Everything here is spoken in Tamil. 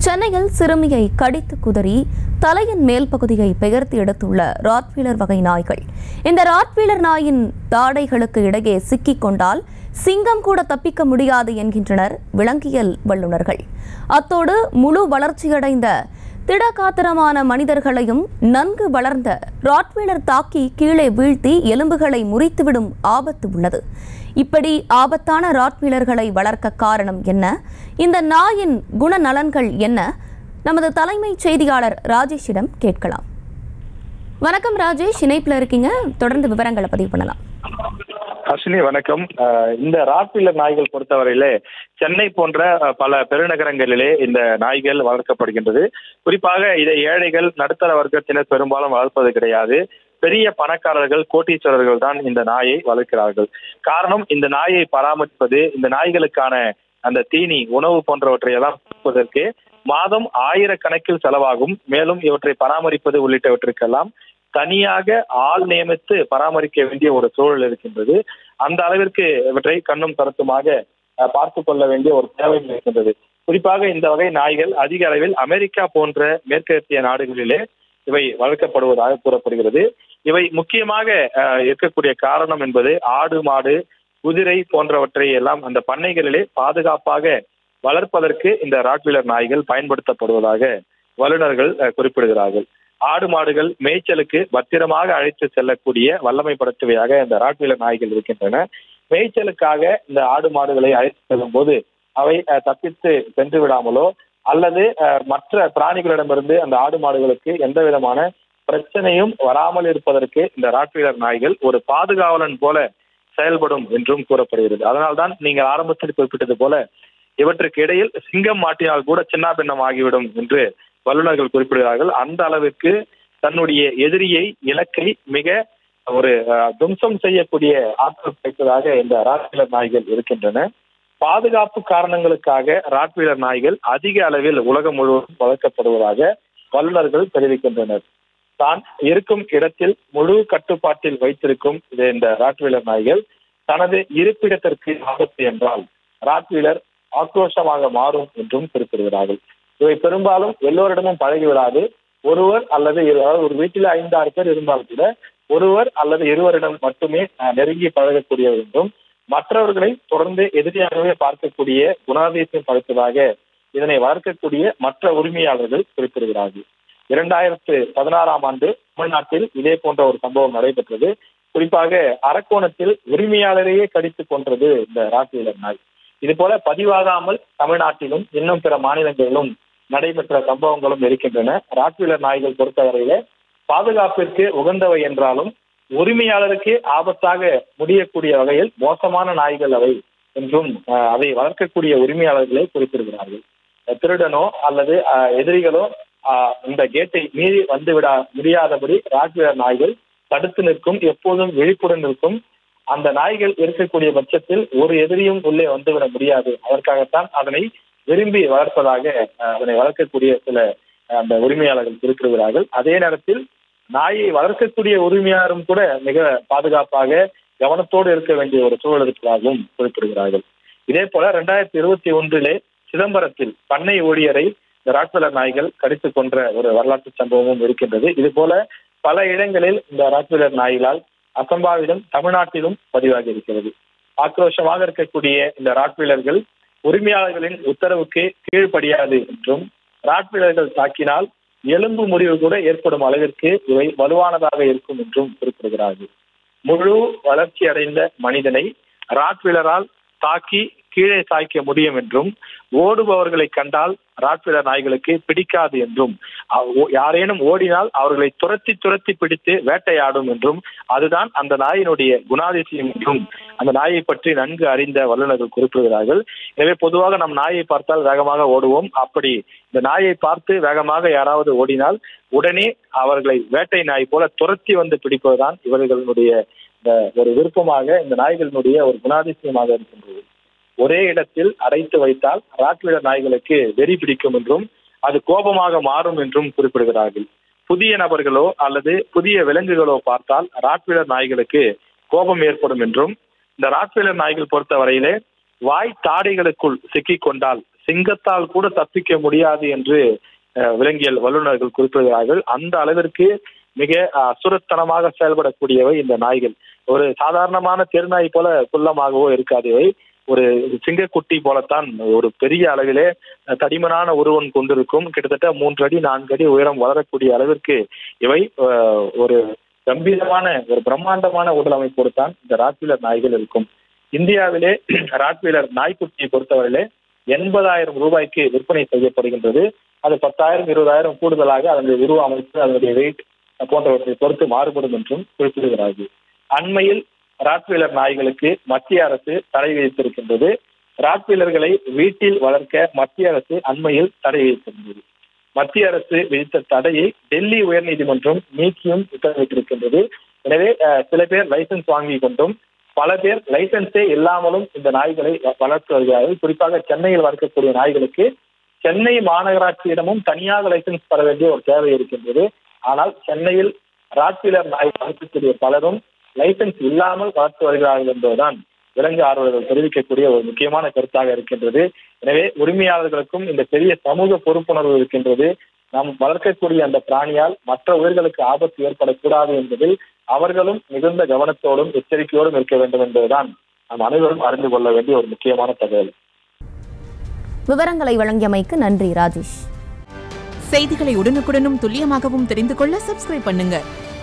சென்னையில் சிறுமியை கடித்து குதறி தலையின் மேல் பகுதியை பெயர்த்து எடுத்துள்ள ராட்வீலர் வகை நாய்கள் இந்த ராட்வீலர் நாயின் தாடைகளுக்கு இடையே சிக்கிக் கொண்டால் சிங்கம் கூட தப்பிக்க முடியாது என்கின்றனர் விலங்கியல் வல்லுநர்கள் அத்தோடு முழு வளர்ச்சியடைந்த திடகாத்திரமான மனிதர்களையும் நன்கு வளர்ந்த ராட்வீலர் தாக்கி கீழே வீழ்த்தி எலும்புகளை முறித்துவிடும் ஆபத்து உள்ளது இப்படி ஆபத்தான ராட்வீலர்களை வளர்க்க காரணம் என்ன இந்த நாயின் குணநலன்கள் என்ன நமது தலைமைச் செய்தியாளர் ராஜேஷிடம் கேட்கலாம் வணக்கம் ராஜேஷ் இணைப்பில் இருக்கீங்க தொடர்ந்து விவரங்களை பதிவு பண்ணலாம் அஸ்வினி வணக்கம் அஹ் இந்த ராட்வீலர் நாய்கள் பொறுத்தவரையிலே சென்னை போன்ற அஹ், பல பெருநகரங்களிலே இந்த நாய்கள் வளர்க்கப்படுகின்றது குறிப்பாக இதை ஏழைகள் நடுத்தர வர்க்கத்தினர் பெரும்பாலும் வளர்ப்பது கிடையாது பெரிய பணக்காரர்கள் கோட்டீஸ்வரர்கள் தான் இந்த நாயை வளர்க்கிறார்கள் காரணம் இந்த நாயை பராமரிப்பது இந்த நாய்களுக்கான அந்த தீனி உணவு போன்றவற்றை எல்லாம் கொடுப்பதற்கு மாதம் ஆயிரக்கணக்கில் செலவாகும் மேலும் இவற்றை பராமரிப்பது உள்ளிட்டவற்றுக்கெல்லாம் தனியாக ஆள் நியமித்து பராமரிக்க வேண்டிய ஒரு சூழல் இருக்கின்றது அந்த அளவிற்கு இவற்றை கண்ணும் கருத்துமாக அஹ், பார்த்து கொள்ள வேண்டிய ஒரு தேவை இருக்கின்றது குறிப்பாக இந்த வகை நாய்கள் அதிக அளவில் அமெரிக்கா போன்ற மேற்கத்திய நாடுகளிலே இவை வளர்க்கப்படுவதாக கூறப்படுகிறது இவை முக்கியமாக அஹ், இருக்கக்கூடிய காரணம் என்பது ஆடு மாடு குதிரை போன்றவற்றை எல்லாம் அந்த பண்ணைகளிலே பாதுகாப்பாக வளர்ப்பதற்கு இந்த ராட்வீலர் நாய்கள் பயன்படுத்தப்படுவதாக வல்லுநர்கள் அஹ், குறிப்பிடுகிறார்கள் ஆடு மாடுகள் மேய்ச்சலுக்கு பத்திரமாக அழைத்து செல்லக்கூடிய வல்லமை படுத்துவையாக இந்த ராட்வீலர் நாய்கள் இருக்கின்றன மேய்ச்சலுக்காக இந்த ஆடு மாடுகளை அழைத்து செல்லும் போது அவை அஹ், தப்பித்து சென்று விடாமலோ அல்லது அஹ், மற்ற பிராணிகளிடமிருந்து அந்த ஆடு மாடுகளுக்கு எந்த விதமான பிரச்சனையும் வராமல் இருப்பதற்கு இந்த ராட்வீலர் நாய்கள் ஒரு பாதுகாவலன் போல செயல்படும் என்றும் கூறப்படுகிறது அதனால்தான் நீங்கள் ஆரம்பத்தில் குறிப்பிட்டது போல இவற்றுக்கு இடையில் சிங்கம் மாட்டினால் கூட சின்னாபின்னம் ஆகிவிடும் என்று வல்லுநர்கள் குறிப்பிடுகிறார்கள் அந்த அளவிற்கு தன்னுடைய எதிரியை இலக்கை மிக ஒரு அஹ், தும்சம் செய்யக்கூடிய ஆற்றல் படைத்ததாக இந்த ராட்வீலர் நாய்கள் இருக்கின்றன பாதுகாப்பு காரணங்களுக்காக ராட்வீலர் நாய்கள் அதிக அளவில் உலகம் முழுவதும் வளர்க்கப்படுவதாக வல்லுநர்கள் தெரிவிக்கின்றனர் தான் இருக்கும் இடத்தில் முழு கட்டுப்பாட்டில் வைத்திருக்கும் இது இந்த ராட்வீலர் நாய்கள் தனது இருப்பிடத்திற்கு ஆபத்து என்றால் ராட்வீலர் ஆக்ரோஷமாக மாறும் என்றும் குறிப்பிடுகிறார்கள் இவை பெரும்பாலும் எல்லோரிடமும் பழகிவிடாது ஒருவர் அல்லது இரு- அதாவது ஒரு வீட்டில் ஐந்தாறு பேர் இருந்தால் கூட ஒருவர் அல்லது இருவரிடம் மட்டுமே அஹ், நெருங்கி பழகக்கூடியவர் என்றும் மற்றவர்களை தொடர்ந்து எதிரியாகவே பார்க்கக்கூடிய குணாதிசயம் படைத்ததாக இதனை வளர்க்கக்கூடிய மற்ற உரிமையாளர்கள் குறிப்பிடுகிறார்கள் இரண்டாயிரத்து பதினாறாம் ஆண்டு தமிழ்நாட்டில் இதே போன்ற ஒரு சம்பவம் நடைபெற்றது குறிப்பாக அரக்கோணத்தில் உரிமையாளரையே கடித்து கொன்றது இந்த ராட்வீலர் நாய் இது போல பதிவாகாமல் தமிழ்நாட்டிலும் இன்னும் பிற மாநிலங்களிலும் நடைபெற்ற சம்பவங்களும் இருக்கின்றன ராட்வீலர் நாய்கள் பொறுத்தவரையில பாதுகாப்பிற்கு உகந்தவை என்றாலும் உரிமையாளருக்கு ஆபத்தாக முடியக்கூடிய வகையில் மோசமான நாய்கள் அவை என்றும் அஹ், அதை வளர்க்கக்கூடிய உரிமையாளர்களை குறிப்பிடுகிறார்கள் அஹ், திருடனோ அல்லது அஹ், எதிரிகளோ அஹ், இந்த கேட்டை மீறி வந்துவிட முடியாதபடி ராட்வீலர் நாய்கள் தடுத்து நிற்கும் எப்போதும் விழிப்புடன் இருக்கும் அந்த நாய்கள் இருக்கக்கூடிய பட்சத்தில் ஒரு எதிரியும் உள்ளே வந்துவிட முடியாது அதற்காகத்தான் அதனை விரும்பி வளர்ப்பதாக அஹ், அதனை வளர்க்கக்கூடிய சில அஹ், அந்த உரிமையாளர்கள் குறிப்பிடுகிறார்கள் அதே நேரத்தில் நாயை வளர்க்கக்கூடிய உரிமையாளரும் கூட மிக பாதுகாப்பாக கவனத்தோடு இருக்க வேண்டிய ஒரு சூழல் இருப்பதாகவும் குறிப்பிடுகிறார்கள் இதே போல ரெண்டாயிரத்தி இருபத்தி ஒன்றிலே சிதம்பரத்தில் பண்ணை ஊழியரை இந்த ராட்வீலர் நாய்கள் கடித்து கொன்ற ஒரு வரலாற்று சம்பவமும் இருக்கின்றது இது போல பல இடங்களில் இந்த ராட்வீலர் நாய்களால் அசம்பாவிதம் தமிழ்நாட்டிலும் பதிவாகி இருக்கிறது ஆக்ரோஷமாக இருக்கக்கூடிய இந்த ராட்வீலர்கள் உரிமையாளர்களின் உத்தரவுக்கு கீழ்ப்படியாது என்றும் ராட்வீலர்கள் தாக்கினால் எலும்பு முறிவு கூட ஏற்படும் அளவிற்கு இவை வலுவானதாக இருக்கும் என்றும் குறிப்பிடுகிறார்கள் முழு வளர்ச்சி அடைந்த மனிதனை ராட்வீலரால் தாக்கி கீழே சாய்க்க முடியும் என்றும் ஓடுபவர்களை கண்டால் ராட்வீலர் நாய்களுக்கு பிடிக்காது என்றும் அவ்- ஓ- யாரேனும் ஓடினால் அவர்களை துரத்தி துரத்தி பிடித்து வேட்டையாடும் என்றும் அதுதான் அந்த நாயினுடைய குணாதிசயம் என்றும் அந்த நாயை பற்றி நன்கு அறிந்த வல்லுநர்கள் குறிப்பிடுகிறார்கள் எனவே பொதுவாக நம் நாயை பார்த்தால் வேகமாக ஓடுவோம் அப்படி இந்த நாயை பார்த்து வேகமாக யாராவது ஓடினால் உடனே அவர்களை வேட்டை நாய் போல துரத்தி வந்து பிடிப்பதுதான் இவர்களுடைய இந்த ஒரு விருப்பமாக இந்த நாய்களினுடைய ஒரு குணாதிசயமாக இருக்கின்றது ஒரே இடத்தில் அடைத்து வைத்தால் ராட்வீலர் நாய்களுக்கு வெறி பிடிக்கும் என்றும் அது கோபமாக மாறும் என்றும் குறிப்பிடுகிறார்கள் புதிய நபர்களோ அல்லது புதிய விலங்குகளோ பார்த்தால் ராட்வீலர் நாய்களுக்கு கோபம் ஏற்படும் என்றும் இந்த ராட்வீலர் நாய்கள் பொறுத்தவரையிலே வாய் தாடைகளுக்குள் சிக்கிக் கொண்டால் சிங்கத்தால் கூட தப்பிக்க முடியாது என்று அஹ், விலங்கியல் வல்லுநர்கள் குறிப்பிடுகிறார்கள் அந்த அளவிற்கு மிக அஹ், அசுரத்தனமாக செயல்படக்கூடியவை இந்த நாய்கள் ஒரு சாதாரணமான தெருநாய் போல குள்ளமாகவோ இருக்காது இவை ஒரு சிங்கக்குட்டி போலத்தான் ஒரு பெரிய அளவிலே அஹ், தடிமனான உருவம் கொண்டிருக்கும் கிட்டத்தட்ட மூன்று அடி நான்கு அடி உயரம் வளரக்கூடிய அளவிற்கு இவை அஹ், ஒரு கம்பீரமான ஒரு பிரம்மாண்டமான உடல் அமைப்போடு தான் இந்த ராட்வீலர் நாய்கள் இருக்கும் இந்தியாவிலே ராட்வீலர் நாய்க்குட்டியை பொறுத்தவரையிலே எண்பதாயிரம் ரூபாய்க்கு விற்பனை செய்யப்படுகின்றது அது பத்தாயிரம் இருபதாயிரம் கூடுதலாக அதனுடைய உருவ அமைப்பு அதனுடைய வெயிட் போன்றவற்றை பொறுத்து மாறுபடும் என்றும் குறிப்பிடுகிறார்கள் அண்மையில் ராட்வீலர் நாய்களுக்கு மத்திய அரசு தடை விதித்திருக்கின்றது ராட்வீலர்களை வீட்டில் வளர்க்க மத்திய அரசு அண்மையில் தடை விதித்திருந்தது மத்திய அரசு விதித்த தடையை டெல்லி உயர்நீதிமன்றம் நீக்கியும் உத்தரவிட்டிருக்கின்றது எனவே அஹ், சில பேர் லைசன்ஸ் வாங்கி கொண்டும் பல பேர் லைசன்ஸே இல்லாமலும் இந்த நாய்களை வ- வளர்த்து வருகிறார்கள் குறிப்பாக சென்னையில் வளர்க்கக்கூடிய நாய்களுக்கு சென்னை மாநகராட்சியிடமும் தனியாக லைசன்ஸ் பெற வேண்டிய ஒரு தேவை இருக்கின்றது ஆனால் சென்னையில் ராட்வீலர் நாய் வளர்க்கக்கூடிய பலரும் லைசன்ஸ் இல்லாமல் வளர்த்து வருகிறார்கள் என்பதுதான் விலங்கு ஆர்வலர்கள் தெரிவிக்கக்கூடிய ஒரு முக்கியமான கருத்தாக இருக்கின்றது எனவே உரிமையாளர்களுக்கும் இந்த பெரிய சமூக பொறுப்புணர்வு இருக்கின்றது நாம் வளர்க்கக்கூடிய அந்த பிராணியால் மற்ற உயிர்களுக்கு ஆபத்து ஏற்படக்கூடாது என்பதில் அவர்களும் மிகுந்த கவனத்தோடும் எச்சரிக்கையோடும் இருக்க வேண்டும் என்பதுதான் நாம் அனைவரும் அறிந்து கொள்ள வேண்டிய ஒரு முக்கியமான தகவல் விவரங்களை வழங்கியமைக்கு நன்றி ராஜேஷ் செய்திகளை உடனுக்குடனும் துல்லியமாகவும் தெரிந்து கொள்ள சப்ஸ்கிரைப் பண்ணுங்க